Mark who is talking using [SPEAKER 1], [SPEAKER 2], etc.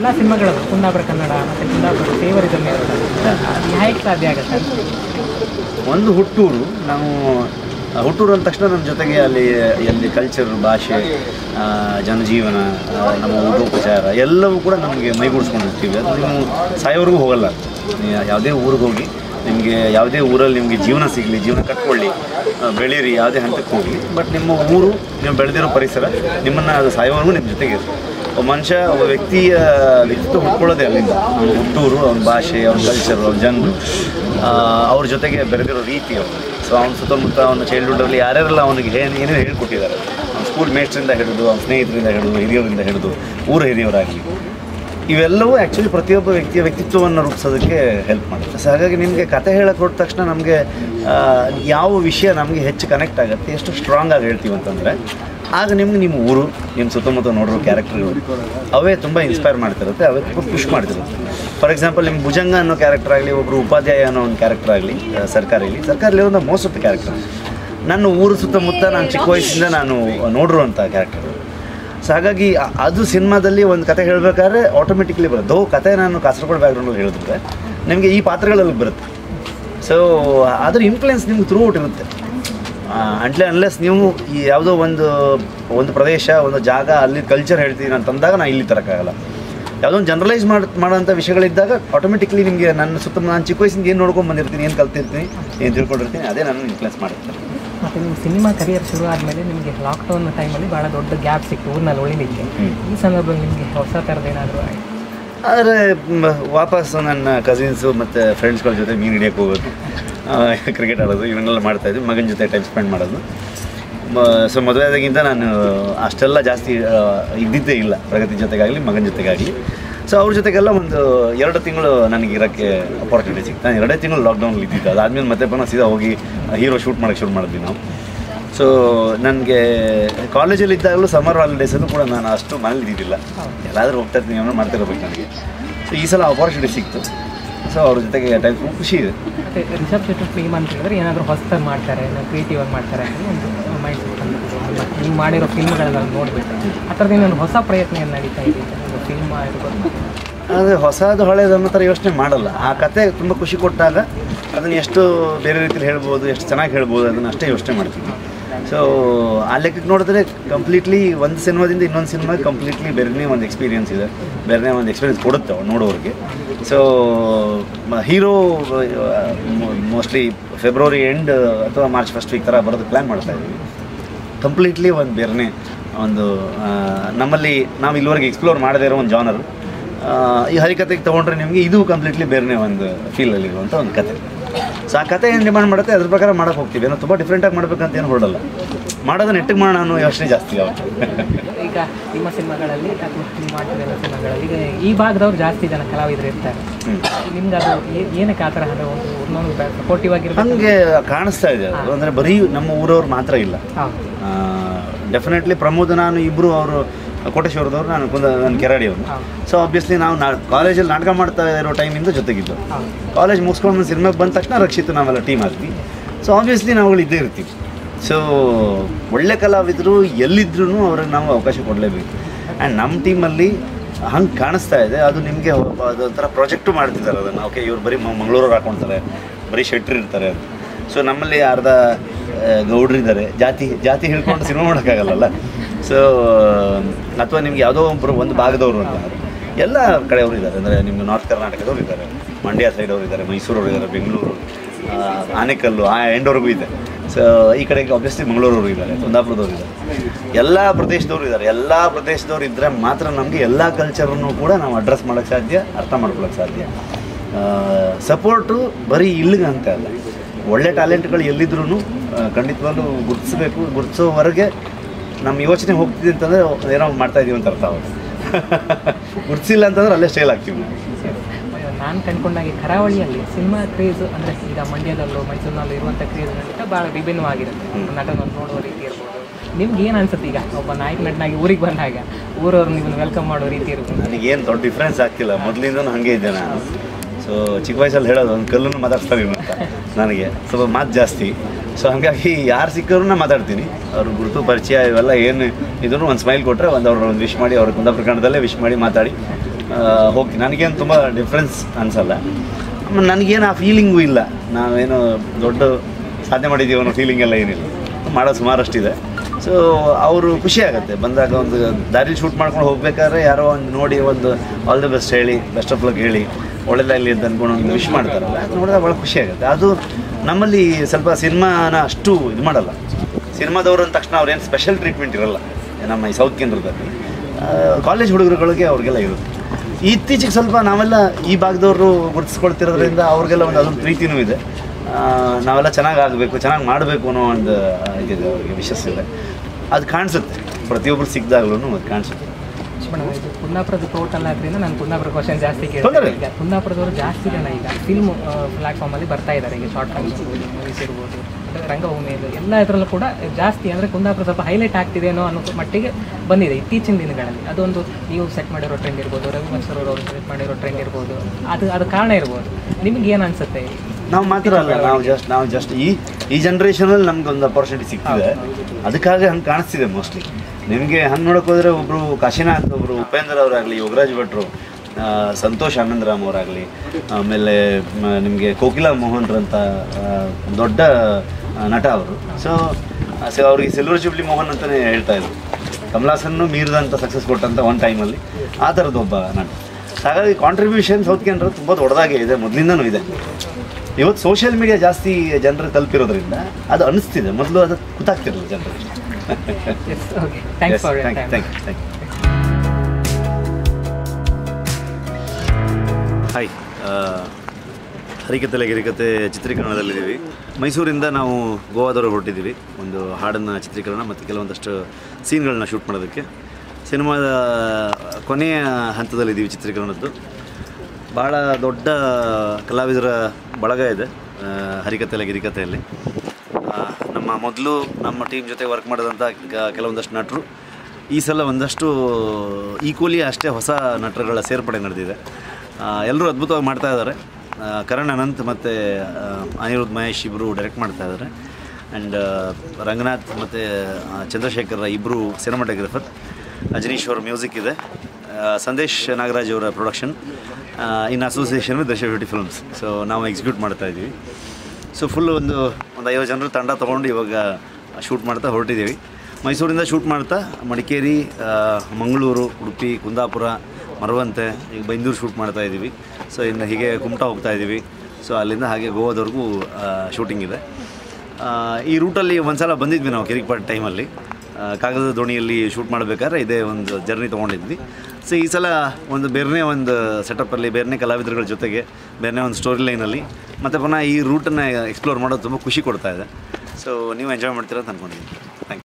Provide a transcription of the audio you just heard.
[SPEAKER 1] ಎಲ್ಲ ಸಿನಿಮಾಗಳಲ್ಲೂ ಕುಂದಾಪುರ ಕನ್ನಡ ಮತ್ತು ಕುಂದಾಪುರ ಫೇವರಿಸಮ್ ಇರುತ್ತೆ ಅದು ಹೇಗೆ ಸಾಧ್ಯ ಆಗುತ್ತೆ
[SPEAKER 2] ಒಂದು ಹುಟ್ಟೂರು ನಾವು ಆ ಹುಟ್ಟೂರು ಅಂದ ತಕ್ಷಣ ನಮ್ಮ ಜೊತೆಗೆ ಅಲ್ಲಿ ಎಲ್ಲಿ ಕಲ್ಚರ್ ಭಾಷೆ ಆ, ಜನಜೀವನ ಆ, ನಮ್ಮ ಊಟೋಪಚಾರ ಎಲ್ಲವೂ ಕೂಡ ನಮಗೆ ಮೈಗೂಡಿಸ್ಕೊಂಡಿರ್ತೀವಿ ಅದು ನೀವು ಸಾಯೋವರೆಗೂ ಹೋಗಲ್ಲ ನೀವು ಯಾವುದೇ ಊರಿಗೆ ಹೋಗಿ ನಿಮಗೆ ಯಾವುದೇ ಊರಲ್ಲಿ ನಿಮಗೆ ಜೀವನ ಸಿಗಲಿ ಜೀವನ ಕಟ್ಕೊಳ್ಳಿ ಆ, ಬೆಳೀರಿ ಯಾವುದೇ ಹಂತಕ್ಕೆ ಹೋಗಿ ಬಟ್ ನಿಮ್ಮ ಊರು ನೀವು ಬೆಳೆದಿರೋ ಪರಿಸರ ನಿಮ್ಮನ್ನು ಅದು ಸಾಯೋವರೆಗೂ ನಿಮ್ಮ ಜೊತೆಗೆ ಇರುತ್ತೆ ಒಬ್ಬ ಮನುಷ್ಯ ಒಬ್ಬ ವ್ಯಕ್ತಿಯ ವ್ಯಕ್ತಿತ್ವ ಹುಟ್ಕೊಳ್ಳೋದೇ ಅಲ್ಲಿಂದ ಅವ್ನ ಹುಟ್ಟೂರು ಅವ್ನ ಭಾಷೆ ಅವ್ನ ಕಲ್ಚರು ಅವ್ನ ಜನರು ಅವ್ರ ಜೊತೆಗೆ ಬೆರೆದಿರೋ ರೀತಿ ಅವರು ಸೊ ಅವ್ನ ಸುತ್ತಮುತ್ತ ಅವನ ಚೈಲ್ಡ್ಹುಡ್ಡಲ್ಲಿ ಯಾರ್ಯಾರೆಲ್ಲ ಅವನಿಗೆ ಏನು ಏನೇನು ಹೇಳ್ಕೊಟ್ಟಿದ್ದಾರೆ ಅವ್ನ ಸ್ಕೂಲ್ ಮೇಟ್ರಿಂದ ಹಿಡಿದು ಅವ್ನ ಸ್ನೇಹಿತರಿಂದ ಹಿಡಿದು ಹಿರಿಯವರಿಂದ ಹಿಡಿದು ಊರ ಹಿರಿಯವರಾಗಲಿ ಇವೆಲ್ಲವೂ ಆ್ಯಕ್ಚುಲಿ ಪ್ರತಿಯೊಬ್ಬ ವ್ಯಕ್ತಿಯ ವ್ಯಕ್ತಿತ್ವವನ್ನು ರೂಪಿಸೋದಕ್ಕೆ ಹೆಲ್ಪ್ ಮಾಡುತ್ತೆ ಸೊ ಹಾಗಾಗಿ ನಿಮಗೆ ಕತೆ ಹೇಳಕ್ಕೆ ಹೊರಟ ತಕ್ಷಣ ನಮಗೆ ಯಾವ ವಿಷಯ ನಮಗೆ ಹೆಚ್ಚು ಕನೆಕ್ಟ್ ಆಗುತ್ತೆ ಎಷ್ಟು ಸ್ಟ್ರಾಂಗ್ ಆಗಿ ಹೇಳ್ತೀವಿ ಅಂತಂದರೆ ಆಗ ನಿಮ್ಗೆ ನಿಮ್ಮ ಊರು ನಿಮ್ಮ ಸುತ್ತಮುತ್ತ ನೋಡಿರೋ ಕ್ಯಾರೆಕ್ಟರ್ಗಳು ಅವೇ ತುಂಬ ಇನ್ಸ್ಪೈರ್ ಮಾಡ್ತಿರುತ್ತೆ ಅವೇ ತುಂಬ ಖುಷಿ ಮಾಡ್ತಿರುತ್ತೆ ಫಾರ್ ಎಕ್ಸಾಂಪಲ್ ನಿಮ್ಮ ಭುಜಂಗ ಅನ್ನೋ ಕ್ಯಾರೆಕ್ಟರ್ ಆಗಲಿ ಒಬ್ಬರು ಉಪಾಧ್ಯಾಯ ಅನ್ನೋ ಒಂದು ಕ್ಯಾರೆಕ್ಟರ್ ಆಗಲಿ ಸರ್ಕಾರಿಲಿ ಸರ್ಕಾರಲ್ಲಿ ಒಂದು ಮೋಸ್ಟ್ ಆಫ್ ದ ಕ್ಯಾರೆಕ್ಟರ್ ನನ್ನ ಊರು ಸುತ್ತಮುತ್ತ ನಾನು ಚಿಕ್ಕ ವಯಸ್ಸಿಂದ ನಾನು ನೋಡಿರುವಂಥ ಕ್ಯಾರೆಕ್ಟರ್ ಸೊ ಹಾಗಾಗಿ ಅ- ಅದು ಸಿನಿಮಾದಲ್ಲಿ ಒಂದು ಕತೆ ಹೇಳಬೇಕಾದ್ರೆ ಆಟೋಮೆಟಿಕ್ಲಿ ಬರುತ್ತೆ ದೋ ಕತೆ ನಾನು ಕಾಸರಗೋಡು ಬ್ಯಾಕ್ಗ್ರೌಂಡಲ್ಲಿ ಹೇಳಿದ್ರೆ ನಿಮಗೆ ಈ ಪಾತ್ರಗಳಲ್ಲಿ ಬರುತ್ತೆ ಸೊ ಅದ್ರ ಇನ್ಫ್ಲುಯೆನ್ಸ್ ನಿಮ್ಗೆ ಥ್ರೂ ಔಟ್ ಇರುತ್ತೆ ಅಂಟ್ಲೆ ಅನ್ಲೆಸ್ ನೀವು ಈ ಯಾವುದೋ ಒಂದು ಒಂದು ಪ್ರದೇಶ ಒಂದು ಜಾಗ ಅಲ್ಲಿ ಕಲ್ಚರ್ ಹೇಳ್ತೀನಿ ಅಂತಂದಾಗ ನಾನು ಇಲ್ಲಿ ತರೋಕ್ಕಾಗಲ್ಲ ಯಾವುದೋ ಒಂದು ಜನರಲೈಸ್ ಮಾಡಿ ಮಾಡೋಂಥ ವಿಷಯಗಳಿದ್ದಾಗ ಆಟೋಮೆಟಿಕ್ಲಿ ನಿಮಗೆ ನನ್ನ ಸುತ್ತ ನಾನು ಚಿಕ್ಕ ವಯಸ್ಸಿಂದ ಏನು ನೋಡ್ಕೊಂಡು ಬಂದಿರ್ತೀನಿ ಏನು ಕಲ್ತಿರ್ತೀನಿ ಏನು ತಿಳ್ಕೊಂಡಿರ್ತೀನಿ ಅದೇ ನನ್ನ ಇನ್ಫ್ಲುಯೆನ್ಸ್ ಮಾಡುತ್ತೆ
[SPEAKER 1] ಮತ್ತು ನಿಮ್ಮ ಸಿನಿಮಾ ಕರಿಯರ್ ಶುರು ಆದಮೇಲೆ ನಿಮಗೆ ಲಾಕ್ಡೌನ್ ಟೈಮಲ್ಲಿ ಭಾಳ ದೊಡ್ಡ ಗ್ಯಾಪ್ ಸಿಕ್ತು ಊರಿನಲ್ಲಿ ಉಳಿಲಿಕ್ಕೆ
[SPEAKER 2] ಹ್ಮ್.
[SPEAKER 1] ಈ ಸಂದರ್ಭದಲ್ಲಿ ನಿಮಗೆ ಹೊಸ ಥರದ್ದು ಏನಾದರೂ ಆಯಿತು
[SPEAKER 2] ಆದರೆ ವಾಪಸ್ ನನ್ನ ಕಸಿನ್ಸು ಮತ್ತು ಫ್ರೆಂಡ್ಸ್ಗಳ ಜೊತೆ ಮೀನು ಹಿಡಿಯೋಕೆ ಹೋಗೋದು ಕ್ರಿಕೆಟ್ ಆಡೋದು ಇವನ್ನೆಲ್ಲ ಮಾಡ್ತಾಯಿದ್ವಿ ಮಗನ ಜೊತೆ ಟೈಮ್ ಸ್ಪೆಂಡ್ ಮಾಡೋದು ಸೊ ಮದುವೆ ಆದಾಗಿಂತ ನಾನು ಅಷ್ಟೆಲ್ಲ ಜಾಸ್ತಿ ಆ, ಇದ್ದಿದ್ದೇ ಇಲ್ಲ ಪ್ರಗತಿ ಜೊತೆಗಾಗಲಿ ಮಗನ ಜೊತೆಗಾಗಲಿ ಸೊ ಅವ್ರ ಜೊತೆಗೆಲ್ಲ ಒಂದು ಎರಡು ತಿಂಗಳು ನನಗೆ ಇರೋಕ್ಕೆ ಅಪಾರ್ಚುನಿಟಿ ಸಿಕ್ತು ನಾನು ಎರಡೇ ತಿಂಗಳು ಲಾಕ್ಡೌನಲ್ಲಿ ಇದ್ದಿದ್ದು ಅದಾದಮೇಲೆ ಮತ್ತೆ ಪುನಃ ಸೀದಾ ಹೋಗಿ ಹೀರೋ ಶೂಟ್ ಮಾಡೋಕ್ಕೆ ಶುರು ಮಾಡಿದ್ವಿ ನಾವು ಸೊ ನನಗೆ ಕಾಲೇಜಲ್ಲಿ ಇದ್ದಾಗಲೂ ಸಮರ್ ಹಾಲಿಡೇಸಲ್ಲೂ ಕೂಡ ನಾನು ಅಷ್ಟು ಮನೇಲಿ ಇದ್ದಿದ್ದಿಲ್ಲ ಎಲ್ಲಾದರೂ ಹೋಗ್ತಾ ಇರ್ತೀನಿ ಏನೋ ಮಾಡ್ತಿರ್ಬೇಕು ನನಗೆ ಸೊ ಈ ಸಲ ಅಪಾರ್ಚುನಿಟಿ ಸಿಕ್ತು ಸೊ ಅವ್ರ ಜೊತೆಗೆ ಟೈಮ್ ತುಂಬ ಖುಷಿ ಇದೆ
[SPEAKER 1] ಮತ್ತು ರಿಷಬ್ ಶೆಟ್ಟಿ ಫಿಲ್ಮ್ ಅಂತ ಹೇಳಿದ್ರೆ ಏನಾದರೂ ಹೊಸದಾಗಿ ಮಾಡ್ತಾರೆ ಕ್ರಿಯೇಟಿವ್ ಆಗಿ ಮಾಡ್ತಾರೆ ಅಂತ ಒಂದು ಮೈಂಡ್ ಸೆಟ್ ನೀವು ಮಾಡಿರೋ ಫಿಲ್ಮ್ಗಳೆಲ್ಲ ನೋಡಿಬಿಟ್ಟು ಆ ಥರದ್ದು ಇನ್ನೊಂದು ಹೊಸ ಪ್ರಯತ್ನ ಏನು ನಡೀತಾ ಇದೆ ಒಂದು ಫಿಲ್ಮ್ ಆಗಿರ್ಬೋದು
[SPEAKER 2] ಆದರೆ ಹೊಸದು ಹಳೇದು ಅನ್ನೋ ಥರ ಯೋಚನೆ ಮಾಡಲ್ಲ ಆ ಕತೆ ತುಂಬ ಖುಷಿ ಕೊಟ್ಟಾಗ ಅದನ್ನು ಎಷ್ಟು ಬೇರೆ ರೀತಿಯಲ್ಲಿ ಹೇಳ್ಬೋದು ಎಷ್ಟು ಚೆನ್ನಾಗಿ ಹೇಳ್ಬೋದು ಅದನ್ನು ಅಷ್ಟೇ ಯೋಚನೆ ಮಾಡ್ತೀನಿ ಸೊ ಆ ಲೆಕ್ಕಕ್ಕೆ ನೋಡಿದ್ರೆ ಕಂಪ್ಲೀಟ್ಲಿ ಒಂದು ಸಿನಿಮಾದಿಂದ ಇನ್ನೊಂದು ಸಿನಿಮಾ ಕಂಪ್ಲೀಟ್ಲಿ ಬೇರೆನೇ ಒಂದು ಎಕ್ಸ್ಪೀರಿಯನ್ಸ್ ಇದೆ ಬೇರೆನೇ ಒಂದು ಎಕ್ಸ್ಪೀರಿಯನ್ಸ್ ಕೊಡುತ್ತೆ ಅವ್ರು ನೋಡೋರಿಗೆ so hero mostly February end ಅಥವಾ ಮಾರ್ಚ್ ಫಸ್ಟ್ ವೀಕ್ ಥರ ಬರೋದು ಪ್ಲ್ಯಾನ್ ಮಾಡ್ತಾ ಇದ್ದೀವಿ ಕಂಪ್ಲೀಟ್ಲಿ ಒಂದು ಬೇರೆನೇ ಒಂದು ಆ, ನಮ್ಮಲ್ಲಿ ನಾವು ಇಲ್ಲಿವರೆಗೆ ಎಕ್ಸ್ಪ್ಲೋರ್ ಮಾಡದೇ ಇರೋ ಒಂದು ಜಾನರ್ ಈ ಹರಿಕತೆಗೆ ತೊಗೊಂಡ್ರೆ ನಿಮಗೆ ಇದು ಕಂಪ್ಲೀಟ್ಲಿ ಬೇರೆನೇ ಒಂದು ಫೀಲಲ್ಲಿರುವಂಥ ಒಂದು ಕತೆ ಸೊ ಆ ಕತೆ ಏನು ಡಿಮಾಂಡ್ ಮಾಡುತ್ತೆ ಅದ್ರ ಪ್ರಕಾರ ಮಾಡೋಕೆ ಹೋಗ್ತೀವಿ ಏನೋ ತುಂಬ ಡಿಫ್ರೆಂಟಾಗಿ ಮಾಡ್ಬೇಕಂತ ಏನು ಹೊರಡಲ್ಲ ಮಾಡೋದನ್ನ ನೆಟ್ಟಿಗೆ ಮಾಡೋಣ ಅನ್ನೋ ಯೋಚನೆ ಜಾಸ್ತಿ ಅವತ್ತು
[SPEAKER 1] ಈಗ ನಿಮ್ಮ ಸಿನಿಮಾಗಳಲ್ಲಿ ಅಥವಾ ನೀವು ಮಾಡ್ತಿರೋ ಸಿನಿಮಾಗಳಲ್ಲಿ ಈಗ ಈ ಭಾಗದವ್ರು ಜಾಸ್ತಿ ಜನ ಕಲಾವಿದರು ಇರ್ತಾರೆ ನಿಮ್ಗೆ ಅದು ಏ- ಏನಕ್ಕೆ ಆ ಥರ ಅಂದರೆ ಒಂದು ಒಂದೊಂದು ಸಪೋರ್ಟಿವ್ ಆಗಿರ್ಬೇಕು
[SPEAKER 2] ನನಗೆ ಕಾಣಿಸ್ತಾ ಇದೆ ಅದು ಅಂದರೆ ಬರೀ ನಮ್ಮ ಊರವ್ರು ಮಾತ್ರ ಇಲ್ಲ
[SPEAKER 1] ಹೌದು
[SPEAKER 2] ಡೆಫಿನೆಟ್ಲಿ ಪ್ರಮೋದ್ ನಾನು ಇಬ್ಬರು ಅವರು ಕೋಟೇಶ್ವರದವ್ರು ನಾನು ಕುಂದ ನಾನು ಕೆರಾಡಿಯವರು
[SPEAKER 1] ಹೌದು.
[SPEAKER 2] ಸೊ ಆಬ್ವಿಯಸ್ಲಿ ನಾವು ನಾ ಕಾಲೇಜಲ್ಲಿ ನಾಟಕ ಮಾಡ್ತಾ ಇರೋ ಟೈಮಿಂದ ಜೊತೆಗಿದ್ದು
[SPEAKER 1] ಹೌದು
[SPEAKER 2] ಕಾಲೇಜ್ ಮುಗಿಸ್ಕೊಂಡು ಸಿನಿಮಾಗೆ ಬಂದ ತಕ್ಷಣ ರಕ್ಷಿತ್ ನಾವೆಲ್ಲ ಟೀಮ್ ಆದ್ವಿ ಸೊ ಆಬ್ವಿಯಸ್ಲಿ ನಾವುಗಳು ಇದ್ದೇ ಇರ್ತೀವಿ ಸೊ ಒಳ್ಳೆ ಕಲಾವಿದರು ಎಲ್ಲಿದ್ರೂ ಅವ್ರಿಗೆ ನಾವು ಅವಕಾಶ ಕೊಡಲೇಬೇಕು ಆ್ಯಂಡ್ ನಮ್ಮ ಟೀಮಲ್ಲಿ ಹಂಗೆ ಕಾಣಿಸ್ತಾ ಇದೆ ಅದು ನಿಮಗೆ ಅದೊಂಥರ ಪ್ರಾಜೆಕ್ಟು ಮಾಡ್ತಿದ್ದಾರೆ ಅದನ್ನು ಓಕೆ ಇವ್ರು ಬರೀ ಮ- ಮಂಗಳೂರವ್ರು ಹಾಕೊಳ್ತಾರೆ ಬರೀ ಶೆಟ್ರು ಇರ್ತಾರೆ ಅಂತ ಸೊ ನಮ್ಮಲ್ಲಿ ಅರ್ಧ ಆ, ಗೌಡ್ರಿದ್ದಾರೆ ಜಾತಿ ಜಾತಿ ಹೇಳ್ಕೊಂಡು ಸಿನಿಮಾ ಮಾಡೋಕ್ಕಾಗಲ್ಲಲ್ಲ ಸೊ ಅಥವಾ ನಿಮ್ಗೆ ಯಾವುದೋ ಒಬ್ಬರು ಒಂದು ಭಾಗದವರು ಅಂತ ಎಲ್ಲ ಕಡೆಯವರು ಇದ್ದಾರೆ ಅಂದರೆ ನಿಮ್ಗೆ ನಾರ್ತ್ ಕರ್ನಾಟಕದವ್ರು ಇದ್ದಾರೆ ಮಂಡ್ಯ ಸೈಡವ್ರು ಇದ್ದಾರೆ ಮೈಸೂರವ್ರು ಇದ್ದಾರೆ ಬೆಂಗಳೂರು ಆ, ಆನೇಕಲ್ಲು ಆ ಎಂಡವರೆಗೂ ಇದೆ ಸೊ ಈ ಕಡೆಗೆ ಆಬ್ವಿಯಸ್ಲಿ ಮಂಗಳೂರವರು ಇದ್ದಾರೆ ಕುಂದಾಪುರದವ್ರು ಇದ್ದಾರೆ ಎಲ್ಲ ಪ್ರದೇಶದವರು ಇದ್ದಾರೆ ಎಲ್ಲ ಪ್ರದೇಶದವ್ರು ಇದ್ದರೆ ಮಾತ್ರ ನಮಗೆ ಎಲ್ಲ ಕಲ್ಚರನ್ನು ಕೂಡ ನಾವು ಅಡ್ರೆಸ್ ಮಾಡೋಕ್ಕೆ ಸಾಧ್ಯ ಅರ್ಥ ಮಾಡ್ಕೊಳ್ಳೋಕೆ ಸಾಧ್ಯ ಸಪೋರ್ಟು ಬರೀ ಇಲ್ಲಿಗೆ ಅಂತ ಅಲ್ಲ ಒಳ್ಳೆ ಟ್ಯಾಲೆಂಟ್ಗಳು ಎಲ್ಲಿದ್ರೂ ಖಂಡಿತವಾಗ್ಲೂ ಗುರುತಿಸ್ಬೇಕು ಗುರುತಿಸೋವರೆಗೆ ನಮ್ಮ ಯೋಚನೆ ಹೋಗ್ತಿದೆ ಅಂತಂದರೆ ಏನೋ ಮಾಡ್ತಾ ಇದೀವಿ ಅಂತ ಅರ್ಥ ಆಗುತ್ತೆ ಗುರುತಿಸಿಲ್ಲ ಅಂತಂದ್ರೆ ಅಲ್ಲೇ ಸ್ಟೇಲ್ ಆಗ್ತೀವಿ ನಾವು
[SPEAKER 1] ನಾನು ಕಂಡ್ಕೊಂಡಾಗೆ ಕರಾವಳಿಯಲ್ಲಿ ಸಿನಿಮಾ ಕ್ರೇಜ್ ಅಂದರೆ ಈಗ ಮಂಡ್ಯದಲ್ಲೂ ಮೈಸೂರಿನಲ್ಲೂ ಇರುವಂಥ ಕ್ರೇಜ್ ಖಂಡಿತ ಭಾಳ ವಿಭಿನ್ನವಾಗಿರುತ್ತೆ ನಟನನ್ನು ನೋಡುವ ರೀತಿ ಇರ್ಬೋದು ನಿಮ್ಗೆ ಏನು ಅನ್ಸುತ್ತೆ ಈಗ ಒಬ್ಬ ನಾಯಕ ನಟನಾಗಿ ಊರಿಗೆ ಬಂದಾಗ ಊರವ್ರು ನಿಮ್ಮನ್ನು ವೆಲ್ಕಮ್ ಮಾಡೋ ರೀತಿ ಇರ್ಬೋದು
[SPEAKER 2] ನನಗೇನು ದೊಡ್ಡ ಡಿಫ್ರೆನ್ಸ್ ಆಗ್ತಿಲ್ಲ ಮೊದಲಿಂದನೂ ಹಾಗೆ ಇದ್ದೆ ನಾನು ಸೊ ಚಿಕ್ಕ ವಯಸ್ಸಲ್ಲಿ ಹೇಳೋದು ಒಂದು ಕಲ್ಲನ್ನು ಮಾತಾಡ್ತಾರೆ ಇವ್ನು ಅಂತ ನನಗೆ ಸ್ವಲ್ಪ ಮಾತು ಜಾಸ್ತಿ ಸೊ ಹಾಗಾಗಿ ಯಾರು ಸಿಕ್ಕರೂ ನಾನು ಮಾತಾಡ್ತೀನಿ ಅವ್ರ ಗುರುತು ಪರಿಚಯ ಇವೆಲ್ಲ ಏನು ಇದನ್ನು ಒಂದು ಸ್ಮೈಲ್ ಕೊಟ್ಟರೆ ಒಂದು ಅವ್ರು ಒಂದು ವಿಶ್ ಮಾಡಿ ಅವ್ರ ಕುಂದಾಪುರ ಕನ್ನಡದಲ್ಲೇ ವಿಶ್ ಮಾಡಿ ಮಾತಾಡಿ ಹೋಗಿ ನನಗೇನು ತುಂಬ ಡಿಫ್ರೆನ್ಸ್ ಅನಿಸಲ್ಲ ನನಗೇನು ಆ ಫೀಲಿಂಗು ಇಲ್ಲ ನಾವೇನು ದೊಡ್ಡ ಸಾಧನೆ ಮಾಡಿದ್ದೀವಿ ಅನ್ನೋ ಫೀಲಿಂಗ್ ಎಲ್ಲ ಏನಿಲ್ಲ ಮಾಡೋ ಸುಮಾರಷ್ಟಿದೆ ಸೊ ಅವರು ಖುಷಿ ಆಗುತ್ತೆ ಬಂದಾಗ ಒಂದು ದಾರಿ ಶೂಟ್ ಮಾಡ್ಕೊಂಡು ಹೋಗ್ಬೇಕಾದ್ರೆ ಯಾರೋ ಒಂದು ನೋಡಿ ಒಂದು ಆಲ್ ದಿ ಬೆಸ್ಟ್ ಹೇಳಿ ಬೆಸ್ಟ್ ಆಫ್ ಲಕ್ ಹೇಳಿ ಒಳ್ಳೆದಾಗಲಿ ಅಂತ ಅಂದ್ಕೊಂಡು ಒಂದು ವಿಶ್ ಮಾಡ್ತಾರಲ್ಲ ಅದು ನೋಡಿದಾಗ ಭಾಳ ಖುಷಿ ಆಗುತ್ತೆ ಅದು ನಮ್ಮಲ್ಲಿ ಸ್ವಲ್ಪ ಸಿನಿಮಾನ ಅಷ್ಟು ಇದು ಮಾಡಲ್ಲ ಸಿನಿಮಾದವರು ಅಂದ ತಕ್ಷಣ ಅವ್ರೇನು ಸ್ಪೆಷಲ್ ಟ್ರೀಟ್ಮೆಂಟ್ ಇರಲ್ಲ ನಮ್ಮ ಈ ಸೌತ್ ಕೇಂದ್ರದಲ್ಲಿ ಕಾಲೇಜ್ ಹುಡುಗರುಗಳಿಗೆ ಅವ್ರಿಗೆಲ್ಲ ಇರುತ್ತೆ ಇತ್ತೀಚೆಗೆ ಸ್ವಲ್ಪ ನಾವೆಲ್ಲ ಈ ಭಾಗದವರು ಗುರುತಿಸ್ಕೊಳ್ತಿರೋದ್ರಿಂದ ಅವ್ರಿಗೆಲ್ಲ ಒಂದು ಅದೊಂದು ಪ್ರೀತಿನೂ ಇದೆ ಆ, ನಾವೆಲ್ಲ ಚೆನ್ನಾಗಿ ಆಗಬೇಕು ಚೆನ್ನಾಗಿ ಮಾಡಬೇಕು ಅನ್ನೋ ಒಂದು ಆ, ಇದಿದೆ ಅವ್ರಿಗೆ ವಿಶಸ್ ಇದೆ ಅದು ಕಾಣಿಸುತ್ತೆ ಪ್ರತಿಯೊಬ್ಬರು ಸಿಕ್ಕಿದಾಗ್ಲೂ ಅದು ಕಾಣಿಸುತ್ತೆ
[SPEAKER 1] ಮೇಡಮ್ ಇದು ಕುಂದಾಪುರದ ಟೋಟಲ್ ಆದ್ರಿಂದ ನಾನು ಕುಂದಾಪುರ ಕ್ವಶನ್ ಜಾಸ್ತಿ
[SPEAKER 2] ತೊಂದ್ರೆ
[SPEAKER 1] ಕೇಳ್ತೀನಿ ಈಗ ಕುಂದಾಪುರದವರು ಜಾಸ್ತಿ ಜನ ಈಗ ಫಿಲ್ಮ್ ಪ್ಲಾಟ್ಫಾರ್ಮಲ್ಲಿ ಬರ್ತಾ ಇದ್ದಾರೆ ಈಗ ಶಾರ್ಟ್ ಫಿಲ್ಮ್ಸ್ ಇರ್ಬೋದು ಮೂವೀಸ್ ಇರ್ಬೋದು ಅದು ರಂಗಭೂಮಿಯಲ್ಲಿ ಎಲ್ಲ ಇದರಲ್ಲೂ ಕೂಡ ಜಾಸ್ತಿ ಅಂದರೆ ಕುಂದಾಪುರ ಸ್ವಲ್ಪ ಹೈಲೈಟ್ ಆಗ್ತಿದೆ ಅನ್ನೋ ಅನ್ನೋ ಮಟ್ಟಿಗೆ ಬಂದಿದೆ ಇತ್ತೀಚಿನ ದಿನಗಳಲ್ಲಿ ಅದೊಂದು ನೀವು ಸೆಟ್ ಮಾಡಿರೋ ಟ್ರೆಂಡ್ ಇರ್ಬೋದು ರವಿವಂಶ್ ಸರ್ ಅವರು ಸೆಟ್ ಮಾಡಿರೋ ಟ್ರೆಂಡ್ ಇರ್ಬೋದು ಅದು ಅದು ಕಾರಣ ಇರ್ಬೋದು ನಿಮ್ಗೆ ಏನು ಅನ್ಸುತ್ತೆ
[SPEAKER 2] ನಾವು ಮಾತ್ರ ಅಲ್ಲ ನಾವು ಜಸ್ಟ್ ನಾವು ಜಸ್ಟ್ ಈ ಈ ಜನ್ರೇಷನಲ್ಲಿ ನಮ್ಗೆ ಒಂದು ಅಪರ್ಚುನಿಟಿ ಸಿಗ್ತಿದೆ ಅದಕ್ಕಾಗಿ ಹಂಗೆ ಕಾಣಿಸ್ತಿದೆ ಮೋಸ್ಟ್ಲಿ ನಿಮಗೆ ಹಂಗೆ ನೋಡೋಕೆ ಹೋದರೆ ಒಬ್ಬರು ಕಾಶಿನಾಥ್ ಒಬ್ಬರು ಉಪೇಂದ್ರ ಅವರಾಗಲಿ ಯೋಗರಾಜ್ ಭಟ್ರು ಆ, ಸಂತೋಷ್ ಆನಂದರಾಮ್ ಅವರಾಗಲಿ ಆಮೇಲೆ ನಿಮಗೆ ಕೋಕಿಲಾ ಮೋಹನ್ರಂತ ಆ, ದೊಡ್ಡ ಆ, ನಟ ಅವರು ಸೊ ಸೊ ಅವ್ರಿಗೆ ಸಿಲ್ವರ್ ಜುಬ್ಲಿ ಮೋಹನ್ ಅಂತಲೇ ಹೇಳ್ತಾ ಇದ್ರು ಕಮಲಾಸನ್ನು ಮೀರಿದಂಥ ಸಕ್ಸಸ್ ಕೊಟ್ಟಂಥ ಒಂದು ಟೈಮಲ್ಲಿ ಆ ಥರದ್ದು ಒಬ್ಬ ನಟ ಹಾಗಾಗಿ ಕಾಂಟ್ರಿಬ್ಯೂಷನ್ ಸೌತ್ ಕೇಂದ್ರ ತುಂಬ ದೊಡ್ಡದಾಗೆ ಇದೆ ಮೊದಲಿಂದನೂ ಇದೆ ಇವತ್ತು ಸೋಷಿಯಲ್ ಮೀಡಿಯಾ ಜಾಸ್ತಿ ಜನರಿಗೆ ತಲುಪಿರೋದ್ರಿಂದ ಅದು ಅನಿಸ್ತಿದೆ ಮೊದಲು ಅದು ಗೊತ್ತಾಗ್ತಿರಲಿಲ್ಲ ಜನರಿಗೆ
[SPEAKER 1] yes okay thanks for
[SPEAKER 2] thank you
[SPEAKER 1] time
[SPEAKER 2] thank you thank you hi Harikathe Girikathe ಚಿತ್ರೀಕರಣದಲ್ಲಿದ್ದೀವಿ ಮೈಸೂರಿಂದ ನಾವು ಗೋವಾದವರೆಗೆ ಹೊರಟಿದ್ದೀವಿ ಒಂದು ಹಾಡನ್ನು ಚಿತ್ರೀಕರಣ ಮತ್ತು ಕೆಲವೊಂದಷ್ಟು ಸೀನ್ಗಳನ್ನ ಶೂಟ್ ಮಾಡೋದಕ್ಕೆ ಸಿನಿಮಾದ ಕೊನೆಯ ಹಂತದಲ್ಲಿದ್ದೀವಿ ಚಿತ್ರೀಕರಣದ್ದು ಭಾಳ ದೊಡ್ಡ ಕಲಾವಿದರ ಬಳಗ ಇದೆ ಆ, ಹರಿಕತೆಲ ಗಿರಿಕತೆಯಲ್ಲಿ ಆ, ನಮ್ಮ ಮೊದಲು ನಮ್ಮ ಟೀಮ್ ಜೊತೆ ವರ್ಕ್ ಮಾಡಿದಂಥ ಕ- ಕೆಲವೊಂದಷ್ಟು ನಟರು ಈ ಸಲ ಒಂದಷ್ಟು ಈಕ್ವಲಿ ಅಷ್ಟೇ ಹೊಸ ನಟರುಗಳ ಸೇರ್ಪಡೆ ನಡೆದಿದೆ ಎಲ್ಲರೂ ಅದ್ಭುತವಾಗಿ ಮಾಡ್ತಾ ಇದ್ದಾರೆ ಆ, ಕರಣ್ ಅನಂತ್ ಮತ್ತು ಅನಿರುದ್ಧ್ ಮಹೇಶ್ ಇಬ್ಬರು ಡೈರೆಕ್ಟ್ ಮಾಡ್ತಾ ಇದ್ದಾರೆ ಆ್ಯಂಡ್ ರಂಗನಾಥ್ ಮತ್ತು ಚಂದ್ರಶೇಖರ್ ಇಬ್ಬರು ಸಿನಿಮಾಟೋಗ್ರಫರ್ ಅಜನೀಶ್ ಅವ್ರ ಮ್ಯೂಸಿಕ್ ಇದೆ ಆ, ಸಂದೇಶ್ ನಾಗರಾಜ್ ಅವರ ಪ್ರೊಡಕ್ಷನ್ ಇನ್ ಅಸೋಸಿಯೇಷನ್ ವಿತ್ ದಶ ಬ್ಯೂಟಿ ಫಿಲ್ಮ್ಸ್ ಸೊ ನಾವು ಎಕ್ಸಿಕ್ಯೂಟ್ ಮಾಡ್ತಾ ಇದ್ದೀವಿ ಸೊ ಫುಲ್ ಒಂದು ಒಂದು ಐವತ್ತು ಜನರು ತಂಡ ತೊಗೊಂಡು ಇವಾಗ ಶೂಟ್ ಮಾಡ್ತಾ ಹೊರಟಿದ್ದೀವಿ ಮೈಸೂರಿಂದ ಶೂಟ್ ಮಾಡ್ತಾ ಮಡಿಕೇರಿ ಆ, ಮಂಗಳೂರು ಉಡುಪಿ ಕುಂದಾಪುರ ಮರವಂತೆ ಈಗ ಬೈಂದೂರು ಶೂಟ್ ಮಾಡ್ತಾ ಇದ್ದೀವಿ ಸೊ ಇನ್ನು ಹೀಗೆ ಕುಮಟಾ ಹೋಗ್ತಾ ಇದ್ದೀವಿ ಸೊ ಅಲ್ಲಿಂದ ಹಾಗೆ ಗೋವಾದವರೆಗೂ ಶೂಟಿಂಗ್ ಇದೆ ಆ, ಈ ರೂಟಲ್ಲಿ ಒಂದ್ಸಲ ಬಂದಿದ್ವಿ ನಾವು ಕಿರಿಕ್ಪಾಟ್ ಟೈಮಲ್ಲಿ ಆ, ಕಾಗದದ ದೋಣಿಯಲ್ಲಿ ಶೂಟ್ ಮಾಡಬೇಕಾದ್ರೆ ಇದೇ ಒಂದು ಜರ್ನಿ ತೊಗೊಂಡಿದ್ವಿ ಸೊ ಈ ಸಲ ಒಂದು ಬೇರೆನೇ ಒಂದು ಸೆಟಪ್ಪಲ್ಲಿ ಬೇರೆನೇ ಕಲಾವಿದರುಗಳ ಜೊತೆಗೆ ಬೇರೆನೇ ಒಂದು ಸ್ಟೋರಿ ಲೈನಲ್ಲಿ ಮತ್ತು ಪುನಃ ಈ ರೂಟನ್ನು ಎಕ್ಸ್ಪ್ಲೋರ್ ಮಾಡೋದು ತುಂಬ ಖುಷಿ ಕೊಡ್ತಾ ಇದೆ ಸೊ ನೀವು ಎಂಜಾಯ್ ಮಾಡ್ತೀರಾ ಅಂತ ಅಂದ್ಕೊಂಡಿದ್ದೀನಿ ಥ್ಯಾಂಕ್ ಯು